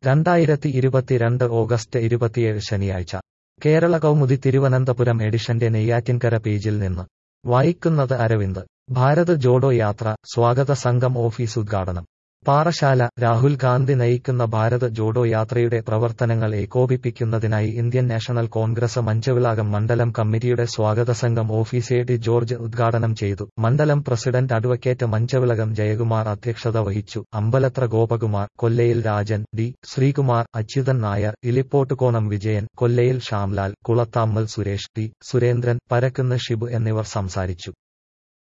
രണ്ടായിരത്തി ഇരുപത്തിരണ്ട് ഓഗസ്റ്റ് ഇരുപത്തിയേഴ് ശനിയാഴ്ച കേരള കൗമുദി തിരുവനന്തപുരം എഡിഷന്റെ നെയ്യാറ്റിൻകര പേജിൽ നിന്ന് വായിക്കുന്നത് അരവിന്ദ് ഭാരത് ജോഡോ യാത്ര സ്വാഗത സംഘം ഓഫീസ് ഉദ്ഘാടനം പാറശാല രാഹുൽ ഗാന്ധി നയിക്കുന്ന ഭാരത് ജോഡോ യാത്രയുടെ പ്രവർത്തനങ്ങൾ ഏകോപിപ്പിക്കുന്നതിനായി ഇന്ത്യൻ നാഷണൽ കോൺഗ്രസ് മഞ്ചവിളാകം മണ്ഡലം കമ്മിറ്റിയുടെ സ്വാഗത സംഘം ഓഫീസ് എ ടി ജോർജ് ഉദ്ഘാടനം ചെയ്തു മണ്ഡലം പ്രസിഡന്റ് അഡ്വക്കേറ്റ് മഞ്ചവിളകം ജയകുമാർ അധ്യക്ഷത വഹിച്ചു അമ്പലത്ര ഗോപകുമാർ കൊല്ലയിൽ രാജൻ ഡി ശ്രീകുമാർ അച്യുതൻ നായർ ഇലിപ്പോട്ടുകോണം വിജയൻ കൊല്ലയിൽ ശ്യാംലാൽ കുളത്താമ്മൽ സുരേഷ് ടി സുരേന്ദ്രൻ പരക്കുന്ന് ഷിബു എന്നിവർ സംസാരിച്ചു